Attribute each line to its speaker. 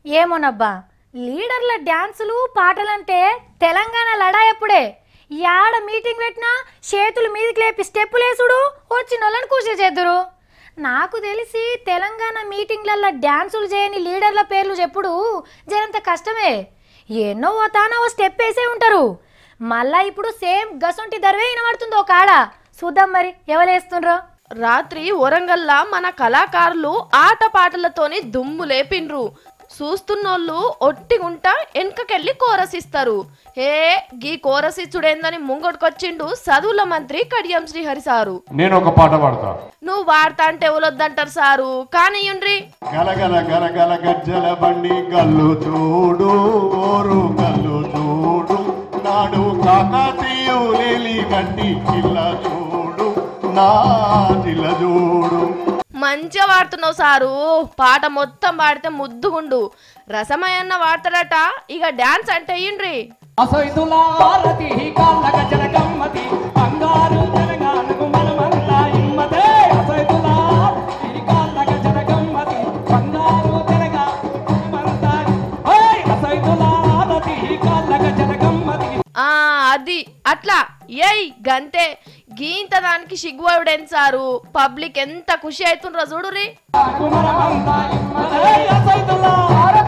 Speaker 1: ఏమోనబ్బా లీడర్ల డ్యాన్సులు పాటలంటే తెలంగాణ లడా ఎప్పుడే యాడ మీటింగ్ పెట్టినా చేతులు మీదకి లేపి స్టెప్పులేసుడు వచ్చిన వాళ్ళని కృషి చేద్దురు నాకు తెలిసి తెలంగాణ మీటింగ్లల్లో డ్యాన్సులు చేయని లీడర్ల పేర్లు చెప్పుడు జరంత కష్టమే ఎన్నో ఓ తాన ఓ స్టెప్ వేసే ఉంటారు మళ్ళా ఇప్పుడు సేమ్ గసొంటి దర్వే వినబడుతుందో కాడ చూద్దాం మరి ఎవరేస్తుండ్రో
Speaker 2: రాత్రి వరంగల్లా మన కళాకారులు ఆట పాటలతోని దుమ్ము లేపిండ్రు చూస్తున్నోళ్ళు ఒట్టిగుంటా వెనకకెళ్ళి కోరసిస్తారు హే గీ కోరసిచ్చుడేందని ముంగొట్టుకొచ్చిండు చదువుల మంత్రి కడియం శ్రీహరి సారు
Speaker 3: నేను ఒక పాట పాడతా
Speaker 2: నువ్వు వాడతా అంటే ఎవరొద్దంటారు సారు కానియుండ్రి
Speaker 3: గలగల గలగల గజ్జల బండి గల్లు చూడు ఓరు గల్లు చూడు నాడు కాకతీయులేలి గట్టి చిల్ల చూడు నా చిల్ల చూడు
Speaker 2: మంచిగా వాడుతున్నావు సారు పాట మొత్తం పాడితే ముద్దుగుండు రసమయన్న వాడతాడట ఇక డాన్స్ అంటే ఇండ్రి
Speaker 4: అసైతులారతి కాళ్ళ గజల గమ్మతి బంగారు తెలంగాణకు మనమంతా ఇమ్మతే అసైతులారతి కాళ్ళ గజల గమ్మతి బంగారు తెలంగాణకు మనమంతా ఓయ్ అసైతులారతి కాళ్ళ గజల గమ్మతి
Speaker 2: ఆ అది అట్లా ఏయ్ గంతే గీంత దానికి సిగ్గువడేం సారు పబ్లిక్ ఎంత ఖుషి అవుతుండ్రో చూడురి
Speaker 4: మనమంతా ఇమ్మతే అసైతులారతి